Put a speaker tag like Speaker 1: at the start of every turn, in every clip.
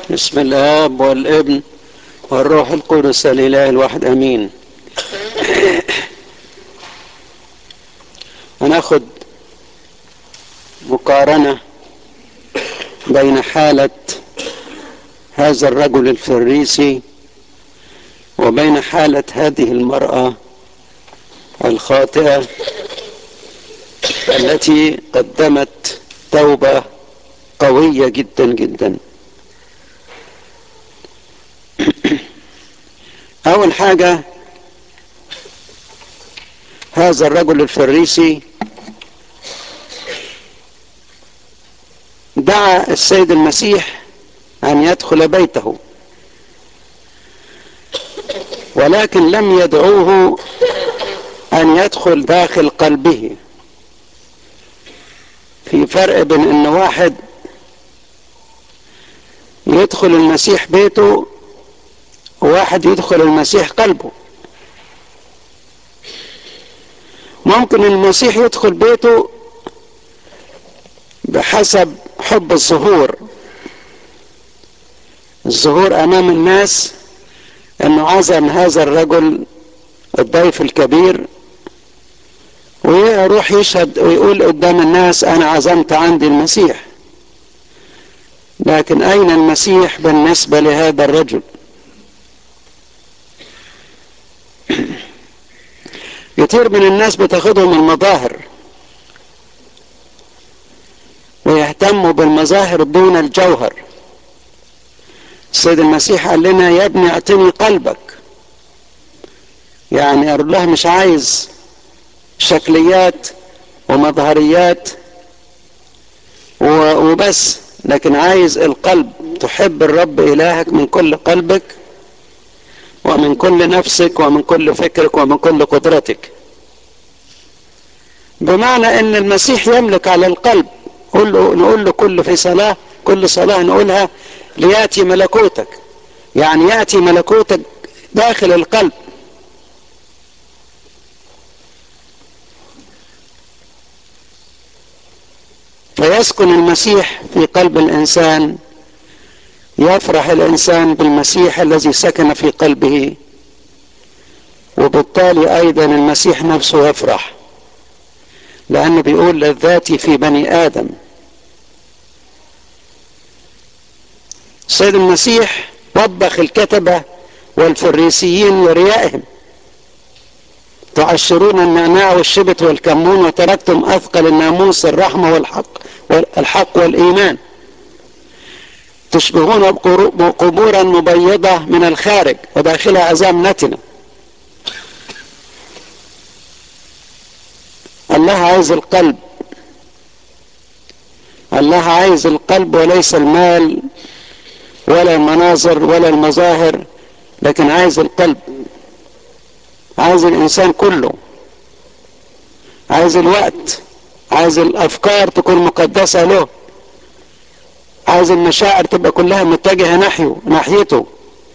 Speaker 1: بسم الاب والابن والروح القدس الاله الواحد امين هناخد مقارنه بين حاله هذا الرجل الفريسي وبين حاله هذه المراه الخاطئه التي قدمت توبه قويه جدا جدا اول حاجه هذا الرجل الفريسي دعا السيد المسيح ان يدخل بيته ولكن لم يدعوه ان يدخل داخل قلبه في فرق بين ان واحد يدخل المسيح بيته وواحد يدخل المسيح قلبه ممكن المسيح يدخل بيته بحسب حب الظهور الظهور امام الناس انه عزم هذا الرجل الضيف الكبير ويروح يشهد ويقول قدام الناس انا عزمت عندي المسيح لكن اين المسيح بالنسبه لهذا الرجل كتير من الناس بتاخدهم المظاهر ويهتموا بالمظاهر دون الجوهر السيد المسيح قال لنا يا ابني اعطني قلبك يعني الله مش عايز شكليات ومظهريات وبس لكن عايز القلب تحب الرب إلهك من كل قلبك ومن كل نفسك ومن كل فكرك ومن كل قدرتك بمعنى ان المسيح يملك على القلب قل له نقول له كل في صلاة كل صلاة نقولها لياتي ملكوتك يعني ياتي ملكوتك داخل القلب فيسكن المسيح في قلب الانسان يفرح الانسان بالمسيح الذي سكن في قلبه وبالتالي ايضا المسيح نفسه يفرح لانه بيقول لذاتي في بني ادم السيد المسيح وبخ الكتبه والفريسيين لريائهم تعشرون النعناع والشبت والكمون وتركتم اثقل الناموس الرحمه والحق والحق والايمان تشبهون قبورا مبيضة من الخارج وداخلها عظام نتنة الله عايز القلب الله عايز القلب وليس المال ولا المناظر ولا المظاهر لكن عايز القلب عايز الإنسان كله عايز الوقت عايز الأفكار تكون مقدسة له عايز المشاعر تبقى كلها متجهة نحيه ناحيته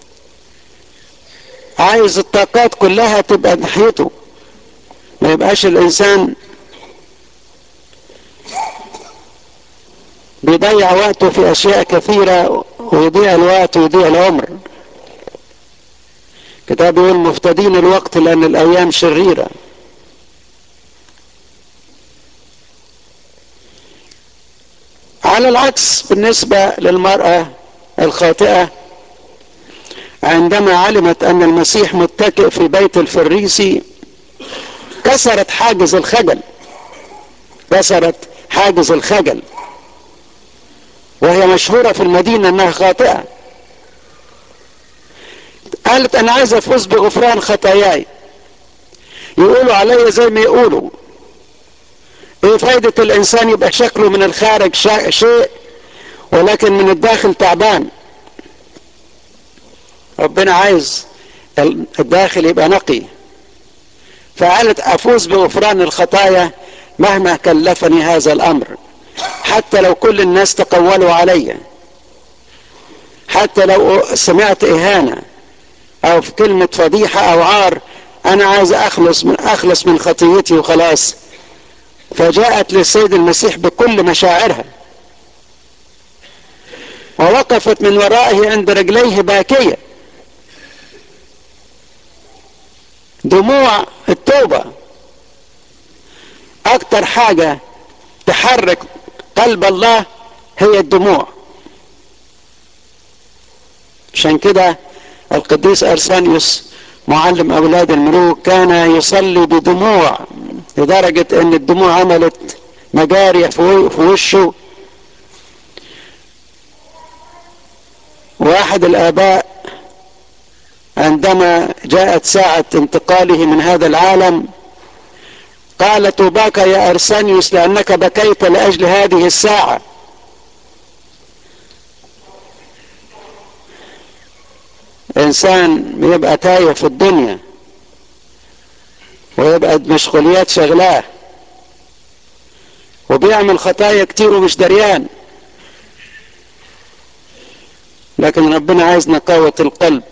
Speaker 1: عايز الطاقات كلها تبقى ناحيته ما يبقاش الإنسان بيضيع وقته في أشياء كثيرة ويضيع الوقت ويضيع العمر كتاب يقول مفتدين الوقت لأن الأيام شريرة على العكس بالنسبة للمرأة الخاطئة عندما علمت أن المسيح متكئ في بيت الفريسي كسرت حاجز الخجل كسرت حاجز الخجل وهي مشهورة في المدينة أنها خاطئة قالت أنا عايزة أفوز بغفران خطاياي يقولوا علي زي ما يقولوا ايه فايدة الانسان يبقى شكله من الخارج شيء ولكن من الداخل تعبان ربنا عايز الداخل يبقى نقي فقالت افوز بغفران الخطايا مهما كلفني هذا الامر حتى لو كل الناس تقولوا علي حتى لو سمعت اهانة او في كلمة فضيحة او عار انا عايز اخلص من اخلص من خطيتي وخلاص فجاءت للسيد المسيح بكل مشاعرها ووقفت من ورائه عند رجليه باكية دموع التوبة اكتر حاجة تحرك قلب الله هي الدموع عشان كده القديس ارسانيوس معلم اولاد الملوك كان يصلي بدموع لدرجة ان الدموع عملت مجاري في وشه واحد الاباء عندما جاءت ساعة انتقاله من هذا العالم قال توباك يا ارسانيوس لانك بكيت لاجل هذه الساعة انسان بيبقى تايه في الدنيا ويبقى مشغوليات شغلاه وبيعمل خطايا كتير ومش دريان لكن ربنا عايز نقاوة القلب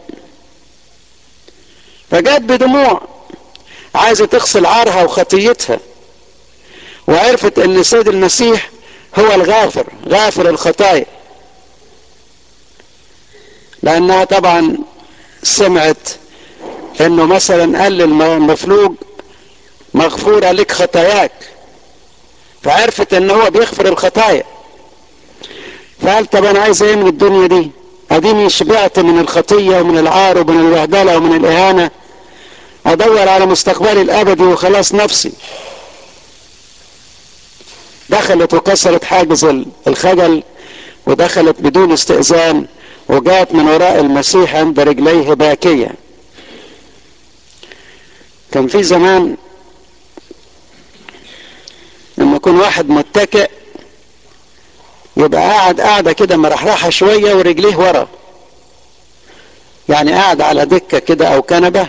Speaker 1: فجات بدموع عايزة تغسل عارها وخطيتها وعرفت ان السيد المسيح هو الغافر غافر الخطايا لانها طبعا سمعت انه مثلا قال للمفلوج مغفورة لك خطاياك فعرفت ان هو بيغفر الخطايا فقال طب انا عايز ايه من الدنيا دي اديني شبعت من الخطية ومن العار ومن الوهدلة ومن الاهانة ادور على مستقبلي الابدي وخلاص نفسي دخلت وكسرت حاجز الخجل ودخلت بدون استئذان وجاءت من وراء المسيح عند رجليه باكية كان في زمان لما يكون واحد متكئ يبقى قاعد قاعدة كده مرحرحة شوية ورجليه ورا يعني قاعد على دكة كده او كنبة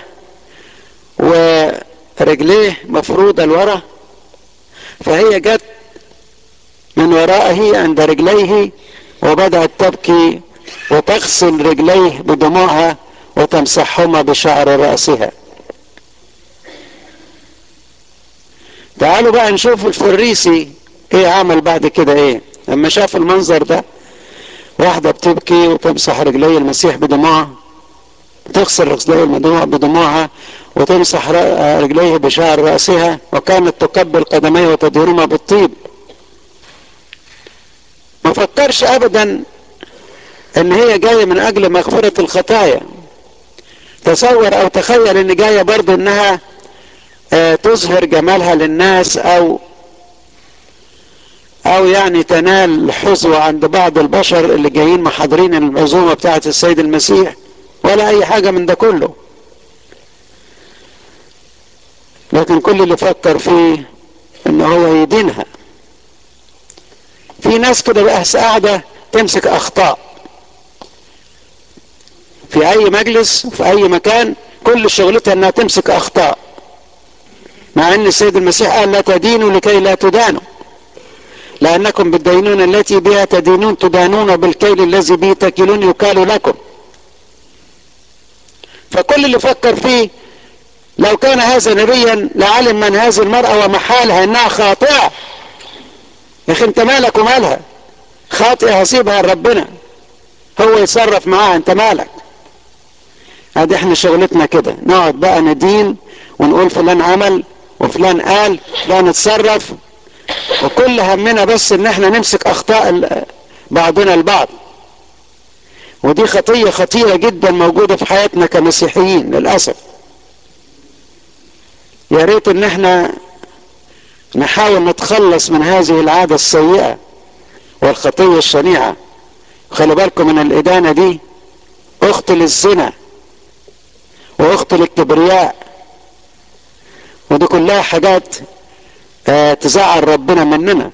Speaker 1: ورجليه مفروضة لورا فهي جت من ورائه عند رجليه وبدأت تبكي وتغسل رجليه بدموعها وتمسحهما بشعر رأسها تعالوا بقى نشوف الفريسي ايه عمل بعد كده ايه لما شاف المنظر ده واحدة بتبكي وتمسح رجلي المسيح بدموعها تغسل رجلي المدموع بدموعها وتمسح رجليه بشعر رأسها وكانت تقبل قدميه وتدهرهما بالطيب ما فكرش ابدا ان هي جاية من اجل مغفرة الخطايا تصور او تخيل ان جاية برضو انها اه تظهر جمالها للناس او او يعني تنال حظوة عند بعض البشر اللي جايين محاضرين العزومة بتاعة السيد المسيح ولا اي حاجة من ده كله لكن كل اللي فكر فيه ان هو يدينها في ناس كده بقى قاعدة تمسك اخطاء في اي مجلس في اي مكان كل شغلتها انها تمسك اخطاء مع ان السيد المسيح قال لا تدينوا لكي لا تدانوا لانكم بالدينون التي بها تدينون تدانون بالكيل الذي به تكلون يكال لكم فكل اللي فكر فيه لو كان هذا نبيا لعلم من هذه المرأة ومحالها انها خاطئة يا اخي انت مالك ومالها خاطئة هسيبها لربنا هو يتصرف معاها انت مالك ادي احنا شغلتنا كده نقعد بقى ندين ونقول فلان عمل وفلان قال فلان اتصرف وكل همنا بس ان احنا نمسك اخطاء بعضنا البعض ودي خطية خطيرة جدا موجودة في حياتنا كمسيحيين للأسف يا ريت ان احنا نحاول نتخلص من هذه العادة السيئة والخطية الشنيعة خلي بالكم من الإدانة دي أخت للزنا وأخت للكبرياء ودي كلها حاجات آه تزعل ربنا مننا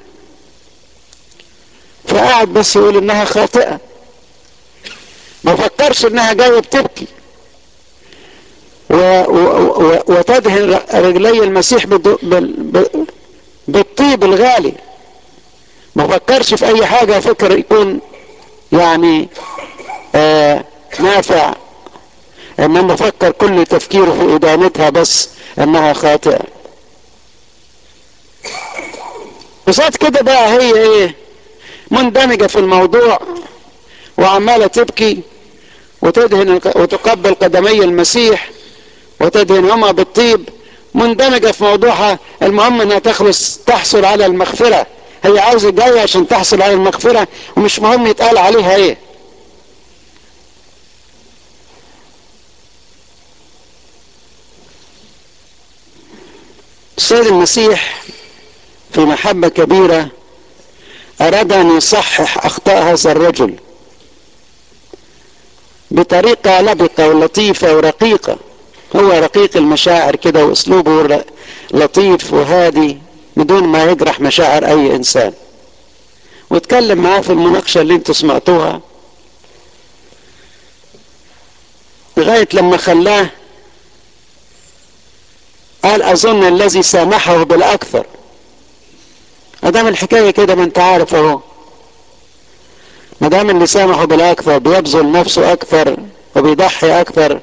Speaker 1: فقعد بس يقول انها خاطئة ما فكرش انها جاية بتبكي و و و وتدهن رجلي المسيح بالطيب الغالي ما فكرش في اي حاجة فكر يكون يعني آه نافع انما فكر كل تفكيره في ادانتها بس انها خاطئة قصاد كده بقى هي ايه مندمجة في الموضوع وعمالة تبكي وتدهن وتقبل قدمي المسيح وتدهنهما بالطيب مندمجة في موضوعها المهم انها تخلص تحصل على المغفرة هي عاوزة جاية عشان تحصل على المغفرة ومش مهم يتقال عليها ايه السيد المسيح في محبة كبيرة أراد أن يصحح أخطاء هذا الرجل بطريقة لبقة ولطيفة ورقيقة هو رقيق المشاعر كده وأسلوبه لطيف وهادي بدون ما يجرح مشاعر أي إنسان واتكلم معاه في المناقشة اللي انتوا سمعتوها لغاية لما خلاه قال أظن الذي سامحه بالأكثر ادام الحكايه كده ما انت عارف اهو ما دام اللي سامحه بالاكثر بيبذل نفسه اكثر وبيضحي اكثر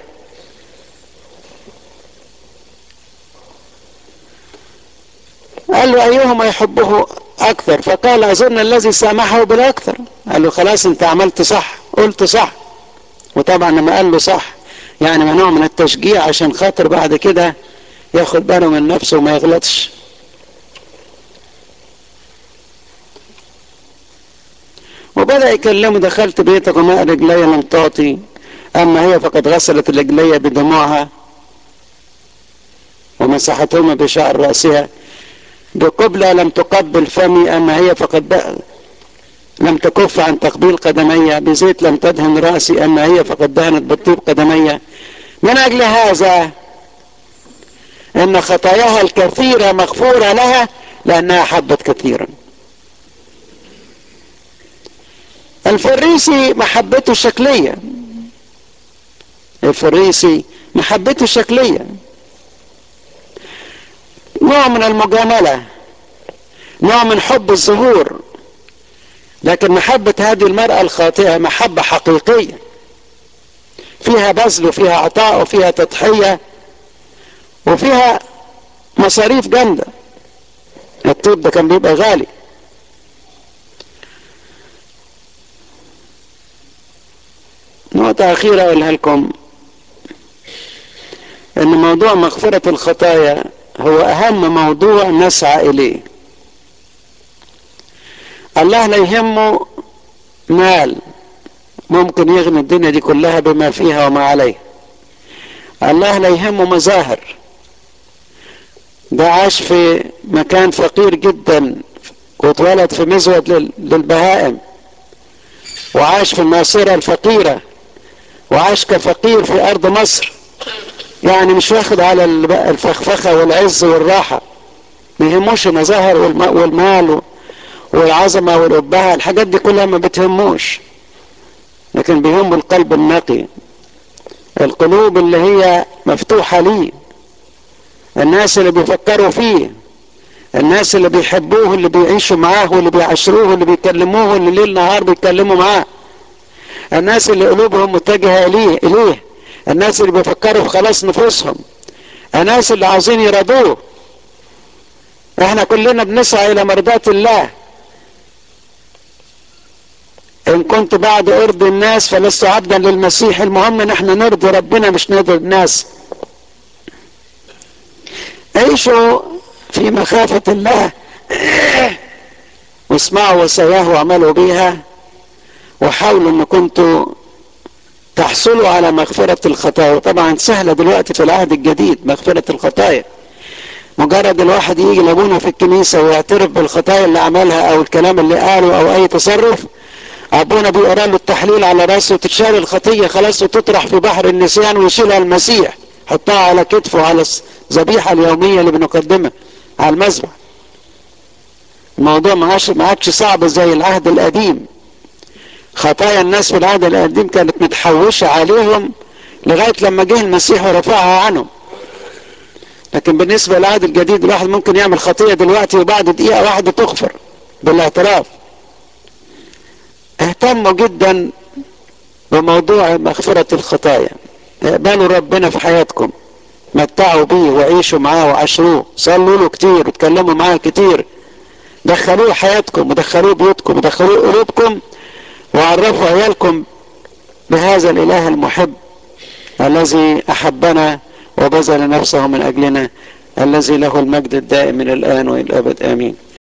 Speaker 1: قال له ايهما يحبه اكثر فقال اظن الذي سامحه بالاكثر قال له خلاص انت عملت صح قلت صح وطبعا لما قال له صح يعني نوع من التشجيع عشان خاطر بعد كده ياخد باله من نفسه وما يغلطش وبدأ يكلمه دخلت بيتك وماء رجلي لم تعطي أما هي فقد غسلت رجلي بدموعها ومسحتهما بشعر رأسها بقبلة لم تقبل فمي أما هي فقد بقى لم تكف عن تقبيل قدمي بزيت لم تدهن رأسي أما هي فقد دهنت بالطيب قدمي من أجل هذا إن خطاياها الكثيرة مغفورة لها لأنها حبت كثيرا الفريسي محبته شكلية الفريسي محبته شكلية نوع من المجاملة نوع من حب الظهور لكن محبة هذه المرأة الخاطئة محبة حقيقية فيها بذل وفيها عطاء وفيها تضحية وفيها مصاريف جامدة الطيب ده كان بيبقى غالي نقطة أخيرة أقولها لكم أن موضوع مغفرة الخطايا هو أهم موضوع نسعى إليه الله لا يهمه مال ممكن يغني الدنيا دي كلها بما فيها وما عليه الله لا يهمه مظاهر ده عاش في مكان فقير جدا واتولد في مزود للبهائم وعاش في الناصرة الفقيرة وعاش كفقير في أرض مصر يعني مش واخد على الفخفخة والعز والراحة ما يهموش المظاهر والمال والعظمة والأبهة الحاجات دي كلها ما بتهموش لكن بيهمه القلب النقي القلوب اللي هي مفتوحة ليه الناس اللي بيفكروا فيه الناس اللي بيحبوه اللي بيعيشوا معاه واللي بيعاشروه واللي بيكلموه واللي ليل نهار بيتكلموا معاه الناس اللي قلوبهم متجهة إليه إليه الناس اللي بيفكروا في خلاص نفوسهم الناس اللي عاوزين يرضوه احنا كلنا بنسعى الى مرضات الله ان كنت بعد ارضي الناس فلست عبدا للمسيح المهم ان احنا نرضي ربنا مش نرضي الناس عيشوا في مخافة الله واسمعوا وسياه واعملوا بيها وحاولوا ان كنتوا تحصلوا على مغفرة الخطايا وطبعا سهلة دلوقتي في العهد الجديد مغفرة الخطايا مجرد الواحد يجي لابونا في الكنيسة ويعترف بالخطايا اللي عملها او الكلام اللي قاله او اي تصرف ابونا بيقرا له التحليل على راسه وتتشال الخطية خلاص وتطرح في بحر النسيان ويشيلها المسيح حطها على كتفه على الذبيحة اليومية اللي بنقدمها على المذبح الموضوع ما عادش صعب زي العهد القديم خطايا الناس في العهد القديم كانت متحوشة عليهم لغاية لما جه المسيح ورفعها عنهم لكن بالنسبة للعهد الجديد الواحد ممكن يعمل خطية دلوقتي وبعد دقيقة واحدة تغفر بالاعتراف اهتموا جدا بموضوع مغفرة الخطايا اقبلوا ربنا في حياتكم متعوا بيه وعيشوا معاه وعاشروه صلوا له كتير وتكلموا معاه كتير دخلوه حياتكم ودخلوه بيوتكم ودخلوه قلوبكم وعرفوا عيالكم بهذا الاله المحب الذي احبنا وبذل نفسه من اجلنا الذي له المجد الدائم من الان والى الابد امين